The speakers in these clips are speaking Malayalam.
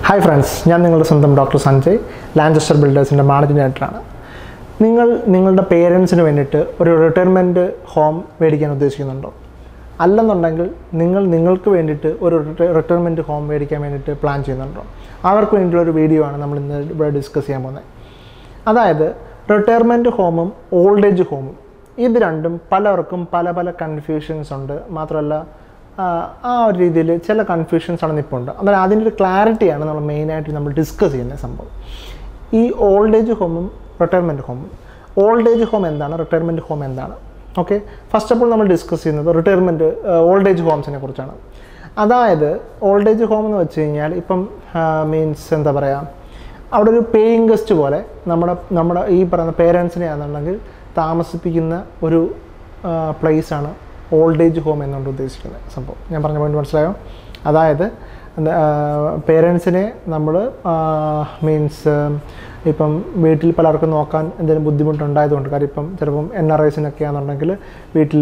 ഹായ് ഫ്രണ്ട്സ് ഞാൻ നിങ്ങളുടെ സ്വന്തം ഡോക്ടർ സഞ്ജയ് ലാൻചസ്റ്റർ ബിൽഡേഴ്സിൻ്റെ മാനേജിംഗ് ഡയറക്ടറാണ് നിങ്ങൾ നിങ്ങളുടെ പേരൻസിന് വേണ്ടിയിട്ട് ഒരു റിട്ടയർമെൻറ്റ് ഹോം മേടിക്കാൻ ഉദ്ദേശിക്കുന്നുണ്ടോ അല്ലെന്നുണ്ടെങ്കിൽ നിങ്ങൾ നിങ്ങൾക്ക് വേണ്ടിയിട്ട് ഒരു റിട്ടയർമെൻറ്റ് ഹോം മേടിക്കാൻ വേണ്ടിയിട്ട് പ്ലാൻ ചെയ്യുന്നുണ്ടോ അവർക്ക് വേണ്ടിയിട്ടുള്ള ഒരു വീഡിയോ ആണ് നമ്മൾ ഇന്ന് ഇവിടെ ഡിസ്കസ് ചെയ്യാൻ പോകുന്നത് അതായത് റിട്ടയർമെൻറ്റ് ഹോമും ഓൾഡ് ഏജ് ഹോമും ഇത് രണ്ടും പലർക്കും പല പല കൺഫ്യൂഷൻസ് ഉണ്ട് മാത്രമല്ല ആ, ആ ഒരു രീതിയിൽ ചില കൺഫ്യൂഷൻസ് ആണ് ഇപ്പോൾ ഉണ്ട് അന്നേരം അതിൻ്റെ ഒരു ക്ലാരിറ്റിയാണ് നമ്മൾ മെയിനായിട്ട് നമ്മൾ ഡിസ്കസ് ചെയ്യുന്ന സംഭവം ഈ ഓൾഡ് ഏജ് ഹോമും റിട്ടയർമെൻറ്റ് ഹോമും ഓൾഡ് ഏജ് ഹോം എന്താണ് റിട്ടയർമെൻറ്റ് ഹോം എന്താണ് ഓക്കെ ഫസ്റ്റ് ഓഫ് ഓൾ നമ്മൾ ഡിസ്കസ് ചെയ്യുന്നത് റിട്ടയർമെൻറ്റ് ഓൾഡ് ഏജ് ഹോംസിനെ കുറിച്ചാണ് അതായത് ഓൾഡ് ഏജ് ഹോം എന്ന് വെച്ച് കഴിഞ്ഞാൽ ഇപ്പം മീൻസ് എന്താ പറയുക അവിടെ ഒരു പേയിങ് ഗസ്റ്റ് പോലെ നമ്മുടെ നമ്മുടെ ഈ പറയുന്ന പേരൻസിനെ ആണെന്നുണ്ടെങ്കിൽ താമസിപ്പിക്കുന്ന ഒരു പ്ലേസാണ് ഓൾഡ് ഏജ് ഹോം എന്നുകൊണ്ട് ഉദ്ദേശിക്കുന്നത് സംഭവം ഞാൻ പറഞ്ഞ പോയിന്റ് മനസ്സിലായോ അതായത് പേരൻസിനെ നമ്മൾ മീൻസ് ഇപ്പം വീട്ടിൽ പലർക്കും നോക്കാൻ എന്തെങ്കിലും ബുദ്ധിമുട്ടുണ്ടായതുകൊണ്ട് കാര്യം ഇപ്പം ചിലപ്പം എൻ ആർ ഐസിനൊക്കെ ആണെന്നുണ്ടെങ്കിൽ വീട്ടിൽ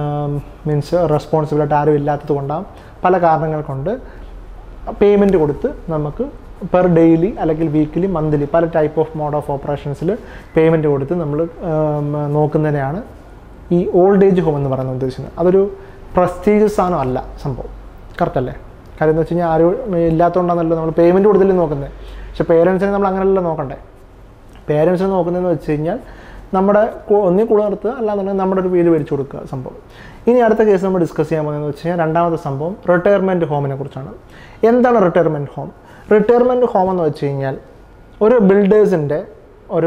മീൻസ് റെസ്പോൺസിബിലിറ്റി ആരും ഇല്ലാത്തത് കൊണ്ടാണ് പല കാരണങ്ങൾ കൊണ്ട് പേയ്മെൻറ്റ് കൊടുത്ത് നമുക്ക് പെർ ഡെയിലി അല്ലെങ്കിൽ വീക്കിലി മന്ത്ലി പല ടൈപ്പ് ഓഫ് മോഡ് ഓഫ് ഓപ്പറേഷൻസിൽ പേയ്മെൻറ്റ് കൊടുത്ത് നമ്മൾ നോക്കുന്നതിനെയാണ് ഈ ഓൾഡ് ഏജ് ഹോം എന്ന് പറയുന്നത് ഉദ്ദേശിക്കുന്നത് അതൊരു പ്രസ്റ്റീജിയസ് സാധനം അല്ല സംഭവം കറക്റ്റ് അല്ലേ കാര്യം എന്ന് വെച്ച് കഴിഞ്ഞാൽ ആരും ഇല്ലാത്തതുകൊണ്ടാണല്ലോ നമ്മൾ പേയ്മെൻറ്റ് കൊടുത്തില്ല നോക്കുന്നത് പക്ഷേ പേരൻസിനെ നമ്മൾ അങ്ങനെയല്ല നോക്കണ്ടേ പേരൻസിനെ നോക്കുന്നതെന്ന് വെച്ച് കഴിഞ്ഞാൽ നമ്മുടെ കു- ഒന്നി കൂടെ നിർത്തുക അല്ലാന്നുണ്ടെങ്കിൽ നമ്മുടെ ഒരു വീട് മേടിച്ചു കൊടുക്കുക സംഭവം ഇനി അടുത്ത കേസ് നമ്മൾ ഡിസ്കസ് ചെയ്യാൻ പോകുന്നതെന്ന് വെച്ച് കഴിഞ്ഞാൽ രണ്ടാമത്തെ സംഭവം റിട്ടയർമെൻറ്റ് ഹോമിനെ കുറിച്ചാണ് എന്താണ് റിട്ടയർമെൻറ്റ് ഹോം റിട്ടയർമെൻറ്റ് ഹോം എന്ന് വെച്ച് കഴിഞ്ഞാൽ ഒരു ബിൽഡേഴ്സിൻ്റെ ഒരു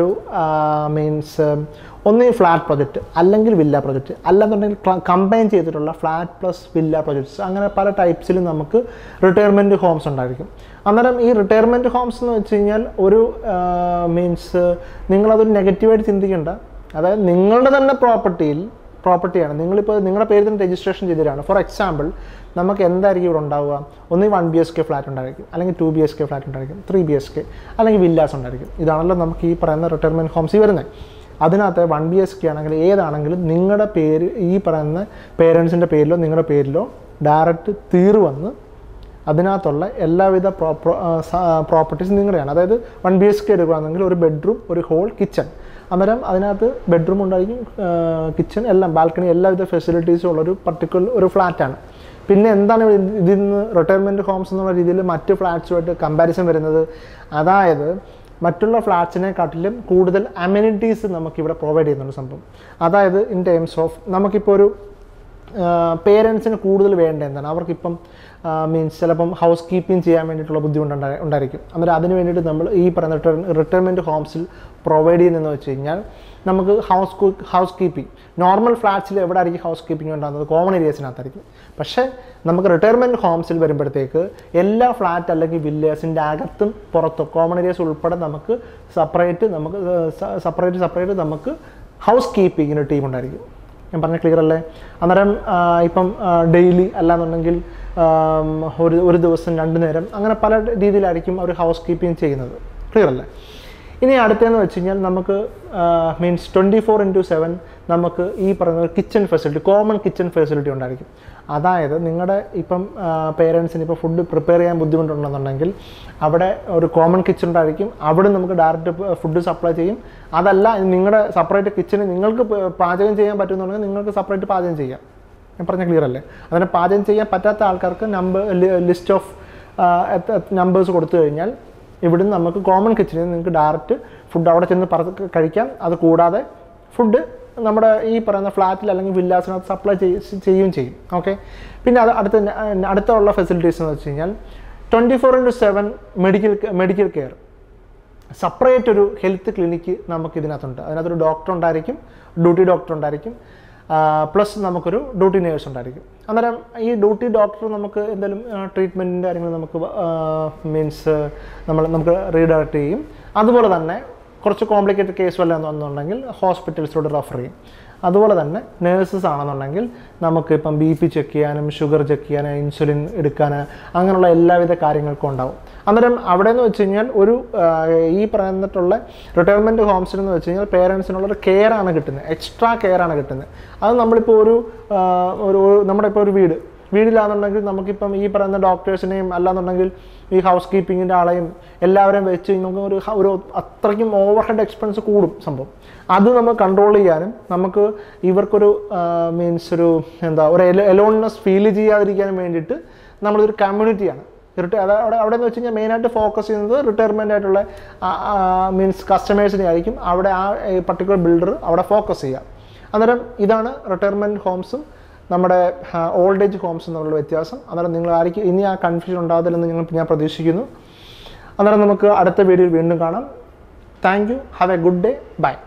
മീൻസ് ഒന്നീ ഫ്ലാറ്റ് പ്രൊജക്റ്റ് അല്ലെങ്കിൽ വില്ല പ്രൊജക്റ്റ് അല്ലെന്നുണ്ടെങ്കിൽ കമ്പൈൻ ചെയ്തിട്ടുള്ള ഫ്ലാറ്റ് പ്ലസ് വില്ല പ്രൊജക്ട്സ് അങ്ങനെ പല ടൈപ്സിലും നമുക്ക് റിട്ടയർമെൻറ്റ് ഹോംസ് ഉണ്ടായിരിക്കും അന്നേരം ഈ റിട്ടയർമെൻറ്റ് ഹോംസ് എന്ന് വെച്ച് കഴിഞ്ഞാൽ ഒരു മീൻസ് നിങ്ങളതൊരു നെഗറ്റീവായിട്ട് ചിന്തിക്കേണ്ട അതായത് നിങ്ങളുടെ തന്നെ പ്രോപ്പർട്ടിയിൽ പ്രോപ്പർട്ടിയാണ് നിങ്ങളിപ്പോൾ നിങ്ങളുടെ പേരിൽ തന്നെ രജിസ്ട്രേഷൻ ചെയ്തിട്ടാണ് ഫോർ എക്സാമ്പിൾ നമുക്ക് എന്തായിരിക്കും ഇവിടെ ഉണ്ടാവുക ഒന്നീ one B S K flat ഉണ്ടായിരിക്കും അല്ലെങ്കിൽ two B S K flat ഉണ്ടായിരിക്കും ത്രീ ബി എസ് കെ അല്ലെങ്കിൽ വില്ലാസ് ഉണ്ടായിരിക്കും ഇതാണല്ലോ നമുക്ക് ഈ പറയുന്ന റിട്ടയർമെൻറ്റ് ഹോംസ് വരുന്നത് അതിനകത്ത് വൺ ബി എസ് കെ ആണെങ്കിൽ ഏതാണെങ്കിലും നിങ്ങളുടെ പേര് ഈ പറയുന്ന പേരൻസിൻ്റെ പേരിലോ നിങ്ങളുടെ പേരിലോ ഡയറക്റ്റ് തീർ വന്ന് അതിനകത്തുള്ള എല്ലാവിധ പ്രോപ്പർട്ടീസ് നിങ്ങളുടെയാണ് അതായത് വൺ ബി എച്ച് കെ എടുക്കുകയാണെങ്കിൽ ഒരു ബെഡ്റൂം ഒരു ഹോൾ കിച്ചൺ അന്നേരം അതിനകത്ത് ബെഡ്റൂം ഉണ്ടായിരിക്കും കിച്ചൺ എല്ലാം ബാൽക്കണി എല്ലാവിധ ഫെസിലിറ്റീസും ഉള്ള ഒരു പർട്ടിക്കുലർ ഒരു ഫ്ലാറ്റാണ് പിന്നെ എന്താണ് ഇതിൽ നിന്ന് റിട്ടയർമെൻറ്റ് ഹോംസ് എന്നുള്ള രീതിയിൽ മറ്റ് ഫ്ലാറ്റ്സുമായിട്ട് കമ്പാരിസൺ വരുന്നത് അതായത് മറ്റുള്ള ഫ്ലാറ്റ്സിനെക്കാട്ടിലും കൂടുതൽ അമ്യൂണിറ്റീസ് നമുക്കിവിടെ പ്രൊവൈഡ് ചെയ്യുന്നുണ്ട് സംഭവം അതായത് ഇൻ ടേംസ് ഓഫ് നമുക്കിപ്പോൾ ഒരു പേരൻസിന് കൂടുതൽ വേണ്ട എന്താണ് അവർക്കിപ്പം മീൻസ് ചിലപ്പം ഹൗസ് കീപ്പിംഗ് ചെയ്യാൻ വേണ്ടിയിട്ടുള്ള ബുദ്ധിമുട്ട് ഉണ്ടായി- ഉണ്ടായിരിക്കും അന്നേരം അതിന് വേണ്ടിയിട്ട് നമ്മൾ ഈ പറയുന്ന റിട്ടയർ റിട്ടയർമെൻറ്റ് ഹോംസിൽ പ്രൊവൈഡ് ചെയ്യുന്നതെന്ന് വെച്ച് കഴിഞ്ഞാൽ നമുക്ക് ഹൗസ് ഹൗസ് കീപ്പിംഗ് നോർമൽ ഫ്ലാറ്റ്സിൽ എവിടെ ആയിരിക്കും ഹൗസ് കീപ്പിംഗ് ഉണ്ടാകുന്നത് കോമൺ ഏരിയസിനകത്തായിരിക്കും പക്ഷേ നമുക്ക് റിട്ടയർമെൻറ്റ് ഹോംസിൽ വരുമ്പോഴത്തേക്ക് എല്ലാ ഫ്ലാറ്റ് അല്ലെങ്കിൽ വില്ലേഴ്സിൻ്റെ അകത്തും പുറത്തും കോമൺ ഏരിയസ് ഉൾപ്പെടെ നമുക്ക് സെപ്പറേറ്റ് നമുക്ക് സെപ്പറേറ്റ് സെപ്പറേറ്റ് നമുക്ക് ഹൗസ് കീപ്പിങ്ങിന് ടീം ഉണ്ടായിരിക്കും ഞാൻ പറഞ്ഞ ക്ലിയർ അല്ലേ അന്നേരം ആ, ഇപ്പം ഡെയിലി അല്ലാന്നുണ്ടെങ്കിൽ ആം, ഒരു ഒരു ദിവസം രണ്ട് നേരം അങ്ങനെ പല രീതിയിലായിരിക്കും അവർ ഹൗസ് കീപ്പിംഗ് ചെയ്യുന്നത് ക്ലിയർ അല്ലേ ഇനി അടുത്തതെന്ന് വെച്ച് കഴിഞ്ഞാൽ നമുക്ക് means twenty four into seven നമുക്ക് ഈ പറയുന്ന kitchen facility common kitchen facility ഉണ്ടായിരിക്കും അതായത് നിങ്ങളുടെ ഇപ്പം പേരൻസിന് ഇപ്പോൾ ഫുഡ് പ്രിപ്പയർ ചെയ്യാൻ ബുദ്ധിമുട്ടുണ്ടെന്നുണ്ടെങ്കിൽ അവിടെ ഒരു കോമൺ കിച്ചൺ ഉണ്ടായിരിക്കും അവിടെ നമുക്ക് ഡയറക്റ്റ് ഫുഡ് സപ്ലൈ ചെയ്യും അതല്ല നിങ്ങളുടെ സെപ്പറേറ്റ് കിച്ചണ് നിങ്ങൾക്ക് പ- പാചകം ചെയ്യാൻ പറ്റുന്നുണ്ടെങ്കിൽ നിങ്ങൾക്ക് സെപ്പറേറ്റ് പാചകം ചെയ്യാം ഞാൻ പറഞ്ഞ ക്ലിയർ അല്ലേ അതിന് പാചകം ചെയ്യാൻ പറ്റാത്ത ആൾക്കാർക്ക് നമ്പർ ലിസ്റ്റ് ഓഫ് നമ്പേഴ്സ് കൊടുത്തു കഴിഞ്ഞാൽ ഇവിടുന്ന് നമുക്ക് കോമൺ കിച്ചണിൽ നിന്ന് നിങ്ങൾക്ക് ഡയറക്റ്റ് ഫുഡ് അവിടെ ചെന്ന് പറ കഴിക്കാം അത് കൂടാതെ ഫുഡ് നമ്മുടെ ഈ പറയുന്ന ഫ്ലാറ്റിൽ അല്ലെങ്കിൽ വില്ലാസിനകത്ത് സപ്ലൈ ചെയ്യുകയും ചെയ്യും ഓക്കെ പിന്നെ അത് അടുത്ത അടുത്തുള്ള ഫെസിലിറ്റീസ് എന്ന് വെച്ച് കഴിഞ്ഞാൽ twenty four into seven medical medical care separate ഒരു ഹെൽത്ത് ക്ലിനിക്ക് നമുക്ക് ഇതിനകത്തുണ്ട് അതിനകത്തൊരു ഡോക്ടർ ഉണ്ടായിരിക്കും ഡ്യൂട്ടി ഡോക്ടർ ഉണ്ടായിരിക്കും പ്ലസ് നമുക്കൊരു ഡ്യൂട്ടി നേഴ്സ് ഉണ്ടായിരിക്കും അന്നേരം ഈ ഡ്യൂട്ടി ഡോക്ടർ നമുക്ക് എന്തെങ്കിലും ട്രീറ്റ്മെൻറ്റിൻ്റെ കാര്യങ്ങൾ നമുക്ക് മീൻസ് നമ്മൾ നമുക്ക് റീഡയറക്റ്റ് ചെയ്യും അതുപോലെ തന്നെ കുറച്ച് കോംപ്ലിക്കേറ്റഡ് കേസ് വല്ലതും എന്നുണ്ടെങ്കിൽ ഹോസ്പിറ്റൽസിലോട്ട് റെഫർ ചെയ്യും അതുപോലെ തന്നെ നേഴ്സസ് ആണെന്നുണ്ടെങ്കിൽ നമുക്ക് ഇപ്പം ബി പി ചെക്ക് ചെയ്യാനും ഷുഗർ ചെക്ക് ചെയ്യാനും ഇൻസുലിൻ എടുക്കാൻ അങ്ങനെയുള്ള എല്ലാവിധ കാര്യങ്ങൾക്കും ഉണ്ടാവും അന്നേരം അവിടെ എന്ന് വെച്ച് കഴിഞ്ഞാൽ ഒരു ആ, ഈ പറഞ്ഞിട്ടുള്ള റിട്ടയർമെൻറ്റ് ഹോംസിൽ എന്ന് വെച്ച് കഴിഞ്ഞാൽ പേരൻസിനുള്ള ഒരു കെയർ ആണ് കിട്ടുന്നത് എക്സ്ട്രാ കെയർ ആണ് കിട്ടുന്നത് അത് നമ്മളിപ്പോൾ ഒരു ആ, ഒരു ഒരു- നമ്മുടെ ഇപ്പോൾ ഒരു വീട് വീടില്ലാന്നുണ്ടെങ്കിൽ നമുക്കിപ്പം ഈ പറയുന്ന ഡോക്ടേഴ്സിനെയും അല്ലാന്നുണ്ടെങ്കിൽ ഈ ഹൗസ് കീപ്പിങ്ങിൻ്റെ ആളെയും എല്ലാവരെയും വെച്ച് നമുക്ക് ഒരു ഹ- ഒരു അത്രയ്ക്കും ഓവർ ഹെഡ് എക്സ്പെൻസ് കൂടും സംഭവം അത് നമ്മൾ കൺട്രോൾ ചെയ്യാനും നമുക്ക് ഇവർക്കൊരു മീൻസ് ഒരു എന്താ ഒരു എലോൺനെസ് ഫീൽ ചെയ്യാതിരിക്കാനും വേണ്ടിയിട്ട് നമ്മളൊരു കമ്മ്യൂണിറ്റിയാണ് റിട്ടയർ അത് അവിടെ അവിടെ എന്ന് വെച്ച് കഴിഞ്ഞാൽ മെയിനായിട്ട് ഫോക്കസ് ചെയ്യുന്നത് റിട്ടയർമെൻ്റ് ആയിട്ടുള്ള മീൻസ് കസ്റ്റമേഴ്സിനെ ആയിരിക്കും അവിടെ ആ പർട്ടിക്കുലർ ബിൽഡർ അവിടെ ഫോക്കസ് ചെയ്യുക അന്നേരം ഇതാണ് റിട്ടയർമെൻറ്റ് ഹോംസും നമ്മുടെ ഓൾഡ് ഏജ് ഹോംസും തമ്മിലുള്ള വ്യത്യാസം അന്നേരം നിങ്ങൾ ആയിരിക്കും ഇനി ആ കൺഫ്യൂഷൻ ഉണ്ടാകത്തില്ലെന്ന് ഞങ്ങൾ ഞാൻ പ്രതീക്ഷിക്കുന്നു അന്നേരം നമുക്ക് അടുത്ത വീഡിയോയിൽ വീണ്ടും കാണാം thank you have a good day by